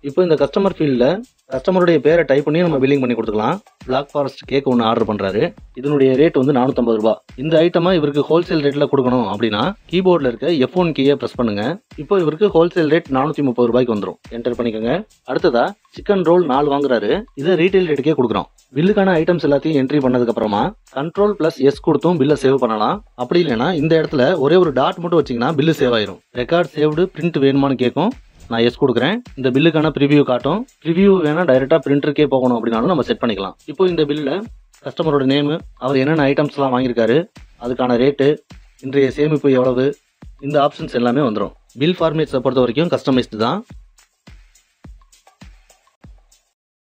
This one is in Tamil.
இப்போ இந்த கஸ்டமர் ஃபீல்டில் கஸ்டமருடைய பேரை டைப் பண்ணி நம்ம பில்லிங் பண்ணி கொடுத்துக்கலாம் பிளாக் ஃபாரஸ்ட் கேக் ஒன்று ஆர்டர் பண்ணுறாரு இதனுடைய ரேட் வந்து நானூற்றம்பது ரூபா இந்த ஐட்டமை இவருக்கு ஹோல்சேல் ரேட்டில் கொடுக்கணும் அப்படின்னா கீபோர்டில் இருக்க எஃப் ஒன் கீயை ப்ரெஸ் பண்ணுங்க இப்போ இவருக்கு ஹோல்சேல் ரேட் நானூற்றி முப்பது ரூபாய்க்கு வந்துடும் என்டர் பண்ணிக்கோங்க அடுத்ததா சிக்கன் ரோல் நாலு வாங்குறாரு இதை ரீட்டைல் ரேட்டுக்கே கொடுக்குறோம் பில்லுக்கான ஐட்டம்ஸ் எல்லாத்தையும் என்ட்ரி பண்ணதுக்கு அப்புறமா கண்ட்ரோல் பிளஸ் எஸ் கொடுத்தும் பில்லை சேவ் பண்ணலாம் அப்படி இல்லைன்னா இந்த இடத்துல ஒரே ஒரு டாட் மட்டும் வச்சிங்கன்னா பில்லு சேவ் ஆயிரும் ரெக்கார்ட் சேவ்டு பிரிண்ட் வேணுமான்னு கேட்கும் நான் எஸ் கொடுக்குறேன் இந்த பில்லுக்கான ப்ரிவியூ காட்டும் ப்ரிவியூ வேணா டைரெக்டாக பிரிண்டருக்கே போகணும் அப்படின்னாலும் நம்ம செட் பண்ணிக்கலாம் இப்போ இந்த பில்லில் கஸ்டமரோட நேமு அவர் என்னென்ன ஐட்டம்ஸ்லாம் வாங்கியிருக்காரு அதுக்கான ரேட்டு இன்றைய சேமிப்பு எவ்வளவு இந்த ஆப்ஷன்ஸ் எல்லாமே வந்துடும் பில் ஃபார்மேட்ஸை பொறுத்த வரைக்கும் கஸ்டமைஸ்டு தான்